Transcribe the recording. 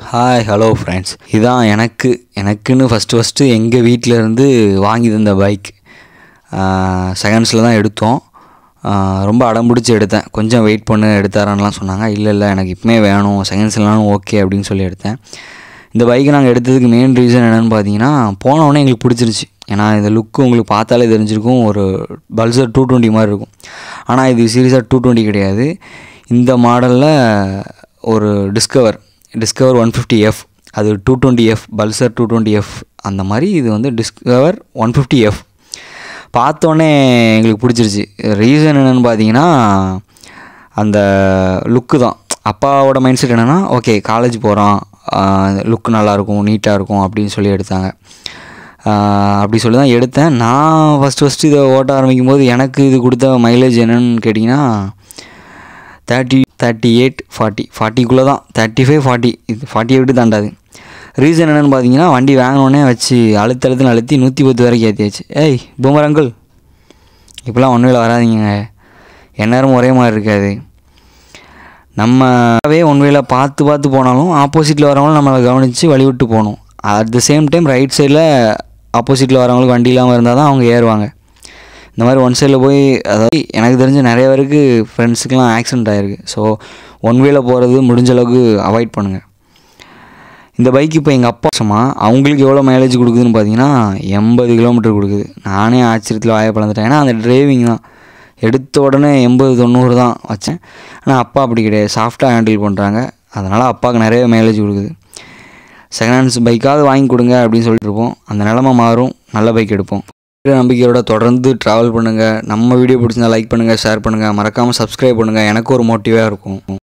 hi hello friends இதான் எனக்கு எனக்குன்னு ஃபஸ்ட்டு ஃபஸ்ட்டு எங்கள் வீட்டில் இருந்து வாங்கி தந்த பைக் செகண்ட்ஸில் தான் எடுத்தோம் ஆஹ் ரொம்ப அடம் பிடிச்சி எடுத்தேன் கொஞ்சம் வெயிட் பண்ணு எடுத்தாரான்லாம் சொன்னாங்க இல்லை இல்லை எனக்கு இப்போமே வேணும் செகண்ட்ஸ்லாம் ஓகே அப்படின்னு சொல்லி எடுத்தேன் இந்த பைக்கை நாங்கள் எடுத்ததுக்கு மெயின் ரீசன் என்னென்னு பார்த்தீங்கன்னா போனவுடனே எங்களுக்கு பிடிச்சிருச்சு ஏன்னா இந்த லுக்கு உங்களுக்கு பார்த்தாலே தெரிஞ்சிருக்கும் ஒரு பல்சர் டூ டுவெண்ட்டி மாதிரி இருக்கும் ஆனால் இது சீரியஸாக டூ டுவெண்ட்டி கிடையாது இந்த மாடலில் ஒரு Discover Discover one fifty F அது two twenty F Pulsar two twenty F அந்த மாதிரி இது வந்து டிஸ்கவர் ஒன் ஃபிஃப்டி எஃப் பார்த்தோன்னே எங்களுக்கு பிடிச்சிருச்சு ரீசன் என்னென்னு பார்த்தீங்கன்னா அந்த லுக்கு தான் அப்பாவோட மைண்ட் செட் என்னென்னா ஓகே காலேஜ் போகிறான் லுக் நல்லாயிருக்கும் நீட்டாக இருக்கும் அப்படின்னு சொல்லி எடுத்தாங்க ஆஹ் அப்படி சொல்லி தான் எடுத்தேன் நான் ஃபஸ்ட்டு ஃபஸ்ட்டு இதை ஓட்ட ஆரம்பிக்கும் போது எனக்கு இது கொடுத்த மைலேஜ் என்னன்னு கேட்டிங்கன்னா தேர்ட்டி தேர்ட்டி எயிட் ஃபார்ட்டி ஃபார்ட்டிக்குள்ளே தான் தேர்ட்டி ஃபைவ் ஃபார்ட்டி இது ஃபார்ட்டியை விட்டு தாண்டாது ரீசன் என்னென்னு பார்த்தீங்கன்னா வண்டி வாங்கினோடனே வச்சு அழுத்து அழுத்துன்னு அழுத்தி நூற்றி பத்து வரைக்கும் ஏற்றியாச்சு ஏய் பூமர் அங்கிள் இப்போலாம் ஒன்றுவில் வராதீங்க எந்நேரமும் ஒரே மாதிரி இருக்காது நம்மவே ஒன்வேல பார்த்து பார்த்து போனாலும் ஆப்போசிட்டில் வரவங்களும் நம்மளை கவனித்து வழி விட்டு போகணும் at the same time right சைடில் ஆப்போசிட்டில் வரவங்களுக்கு வண்டி இல்லாமல் இருந்தால் தான் அவங்க ஏறுவாங்க இந்த மாதிரி ஒன் சைடில் போய் அதாவது எனக்கு தெரிஞ்ச நிறைய பேருக்கு ஃப்ரெண்ட்ஸுக்கெலாம் ஆக்சிடென்ட் ஆகிருக்கு ஸோ ஒன் வேல போகிறது முடிஞ்ச அளவுக்கு அவாய்ட் பண்ணுங்கள் இந்த பைக் இப்போ எங்கள் அப்பா வருஷமா அவங்களுக்கு எவ்வளோ மைலேஜ் கொடுக்குதுன்னு பார்த்தீங்கன்னா எண்பது கிலோமீட்டர் கொடுக்குது நானே ஆச்சரியத்தில் வாய பழந்துட்டேன் ஏன்னா அந்த டிரைவிங் தான் எடுத்த உடனே எண்பது தொண்ணூறு தான் வச்சேன் ஆனால் அப்பா அப்படி கிடையாது சாஃப்டாக ஹேண்டில் பண்ணுறாங்க அதனால் அப்பாவுக்கு நிறைய மைலேஜ் கொடுக்குது செகண்ட் ஹேண்ட்ஸ் பைக்காவது வாங்கி கொடுங்க அப்படின்னு சொல்லிட்டு இருப்போம் அந்த நிலமை மாறும் நல்ல பைக் எடுப்போம் நம்பிக்கையோட தொடர்ந்து ட்ராவல் பண்ணுங்கள் நம்ம வீடியோ பிடிச்சிருந்தா லைக் பண்ணுங்கள் ஷேர் பண்ணுங்கள் மறக்காமல் சப்ஸ்கிரைப் பண்ணுங்கள் எனக்கு ஒரு மோட்டிவாக இருக்கும்